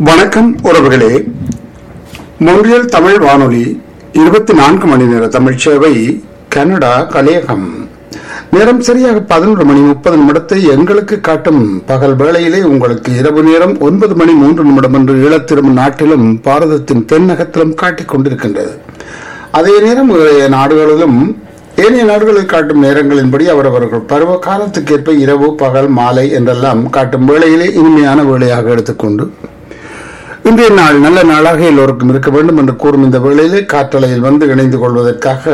வணக்கம் உறவுகளே மொன்றியல் தமிழ் வானொலி இருபத்தி நான்கு மணி நேர தமிழ் சேவை கனடா கலையகம் நேரம் சரியாக பதினொரு மணி முப்பது நிமிடத்தை எங்களுக்கு காட்டும் பகல் வேளையிலே உங்களுக்கு இரவு நேரம் ஒன்பது மணி மூன்று நிமிடம் என்று ஈழத்திலும் நாட்டிலும் பாரதத்தின் தென்னகத்திலும் காட்டிக் கொண்டிருக்கின்றது அதே நேரம் வேறு நாடுகளிலும் ஏனைய நாடுகளில் காட்டும் நேரங்களின்படி அவரவர்கள் பருவ காலத்துக்கேற்ப இரவு பகல் மாலை என்றெல்லாம் காட்டும் வேளையிலே இனிமையான வேளையாக எடுத்துக்கொண்டு இன்றைய நாள் நல்ல நாளாக எல்லோருக்கும் இருக்க வேண்டும் என்று கூறும் இந்த வேளையிலே காற்றலையில் வந்து இணைந்து கொள்வதற்காக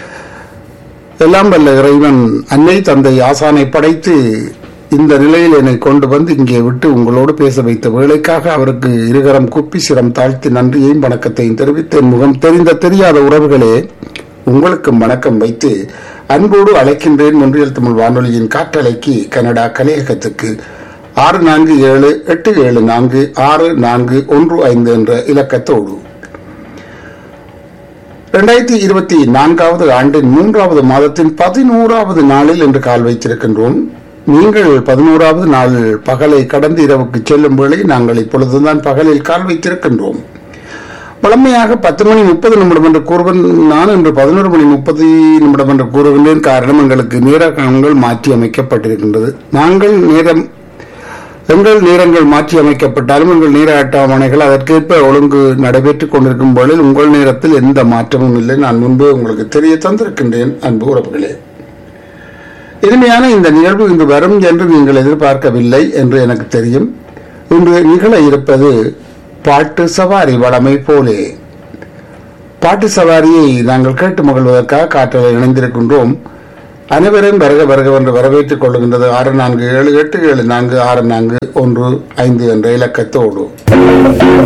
எல்லாம் வல்ல இறைவன் அன்னை தந்தை ஆசானை படைத்து இந்த நிலையில் என்னை கொண்டு வந்து இங்கே விட்டு உங்களோடு பேச வைத்த வேலைக்காக அவருக்கு இருகரம் குப்பி சிரம் தாழ்த்தி நன்றியையும் வணக்கத்தையும் தெரிவித்தேன் முகம் தெரிந்த தெரியாத உறவுகளே உங்களுக்கும் வணக்கம் வைத்து அன்போடு அழைக்கின்றேன் ஒன்றியல் தமிழ் வானொலியின் காற்றலைக்கு கனடா கலையகத்துக்கு ஆறு நான்கு ஏழு எட்டு ஏழு நான்கு ஆறு நான்கு ஒன்று ஐந்து என்ற இலக்கத்தோடு இரண்டாயிரத்தி இருபத்தி நான்காவது ஆண்டின் மூன்றாவது மாதத்தின் பதினோராவது நாளில் என்று கால் வைத்திருக்கின்றோம் நீங்கள் பதினோராவது நாள் பகலை கடந்து இரவுக்கு செல்லும் வேளை நாங்கள் இப்பொழுதுதான் பகலில் கால் வைத்திருக்கின்றோம் வழமையாக பத்து மணி முப்பது நிமிடம் என்று கூறுவன் நான் இன்று பதினோரு மணி முப்பது நிமிடம் என்று கூறுகின்றேன் காரணம் எங்களுக்கு நேரங்கள் மாற்றி அமைக்கப்பட்டிருக்கின்றது நாங்கள் நேரம் எங்கள் நேரங்கள் மாற்றி அமைக்கப்பட்டாலும் எங்கள் நேர அட்டவணைகள் அதற்கேற்ப ஒழுங்கு நடைபெற்றுக் கொண்டிருக்கும் பொழுது உங்கள் நேரத்தில் எந்த மாற்றமும் இல்லை நான் முன்பு உங்களுக்கு தெரிய தந்திருக்கின்றேன் அன்பு உறவுகளே இனிமையான இந்த நிகழ்வு இன்று வரும் என்று நீங்கள் எதிர்பார்க்கவில்லை என்று எனக்கு தெரியும் இன்று நிகழ இருப்பது பாட்டு சவாரி வளமை போலே பாட்டு சவாரியை நாங்கள் கேட்டு மகிழ்வதற்காக காற்றலை இணைந்திருக்கின்றோம் அனைவரும் வருக வருக என்று வரவேற்றுக் கொள்கின்றது ஆறு நான்கு ஏழு எட்டு ஏழு நான்கு ஆறு நான்கு ஒன்று ஐந்து என்ற இலக்கத்தோடு